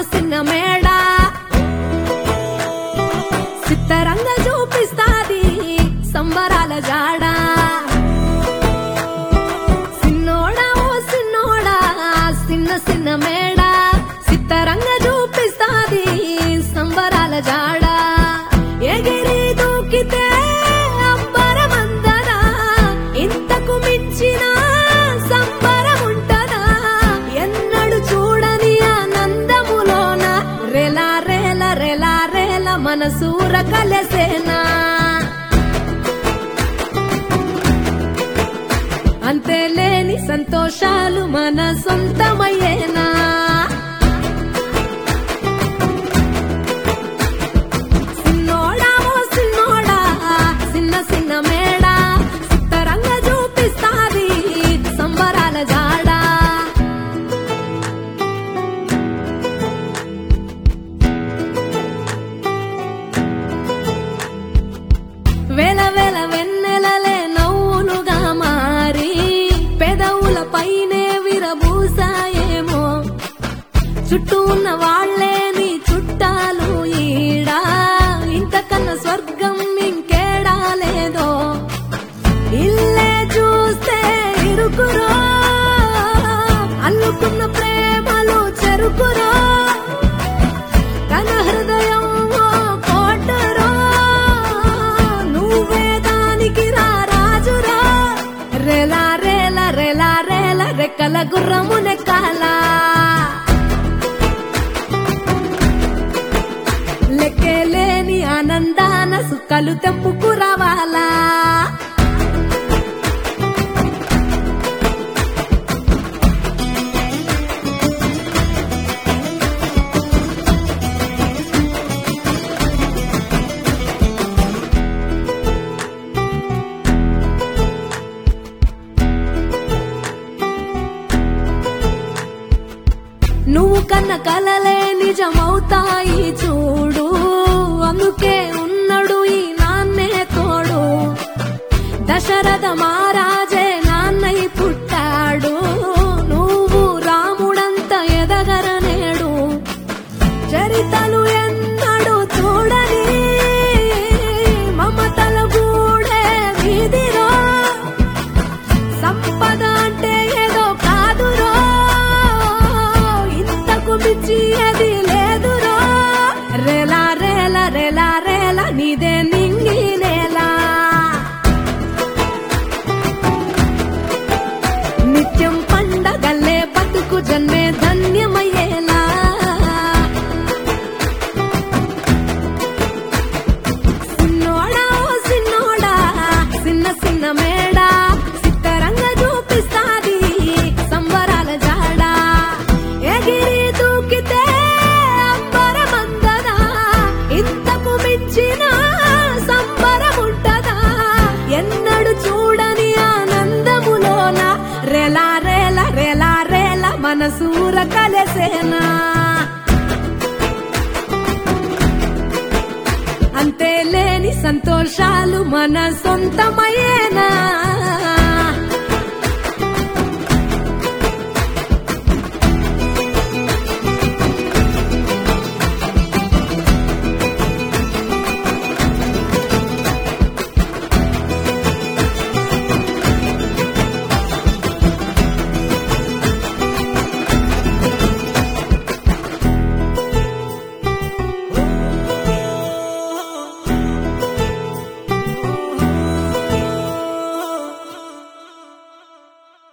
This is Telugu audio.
సిన్న మేడ సిత్తరంగ చూపిస్తాది సంబరాల జాడా సిన్నోడా ఓ సిన్నోడా సిన్న సిన్న మేడ సిత్తరంగ చూపిస్తాది సంబరాల జాడా ఎగిరి దూకితే అంబరమందరా ఇంతకు మించిన సంబరం ఉంటదా ఎన్నడు చూడని ఆనందములోన రెలా రేల రెలా రేల మనసూర కలసేనా అంతే లేని సంతోషాలు మన సొంతమయ్యేనా సిన్నోడా ఓ సిన్నోడా సిన్న సిన్న మేడ సిత్తరంగ చూపిస్తాది సంబరాల జాడా వేల వేల వెన్నెలలే నవ్వులుగా మారి పెదవుల పైనే విరబూసాయేమో చుట్టూ ఉన్న వాళ్లే నీ చుట్టాలు ఈడా ఇంతకన్నా స్వర్గం ఇంకేడా లేదో ఇల్లే చూస్తే ఇరుకురో అల్లుకున్న ప్రేమలు చెరుకురో తన హృదయం ఓ కోటరో నువ్వే దానికి రా రాజురా రెలా రేల రెలా రేల రెక్కల గుర్రము నెక్కాలా లెక్కలేని ఆనందాన సుక్కలు తెంపుకు రావాలా నువ్వు కన్న కలలే నిజమవుతాయి చూడు అందుకే ఉన్నాడు ఈ నాన్నే తోడు దశరథ మహారాజే నాన్నై పుట్టాడు నువ్వు రాముడంత ఎదగరనేడు చరితలు ఎన్నడు చూడని మమతల గూడే వీధిరో సంపద అంటే ఏదో కాదురో ఇంతకు మించి అది లేదురో రేలా రేల రేలా రేల నీదే నింగి నేలా నిత్యం పండగల్లే బతుకు జన్మే ధన్యమయ్యేలా సిన్నోడా ఓ సిన్నోడా సిన్న సిన్న మేడ సిత్తరంగ చూపిస్తాది సంబరాల జాడా ఎగిరి దూకితే అంబరమందదా ఇంతకు మించిన సంబరం ఉంటదా ఎన్నడు చూడని ఆనందములోన రెలా రేల రెలా రేల మనసూర కలసేనా అంతే లేని సంతోషాలు మన సొంతమయ్యేనా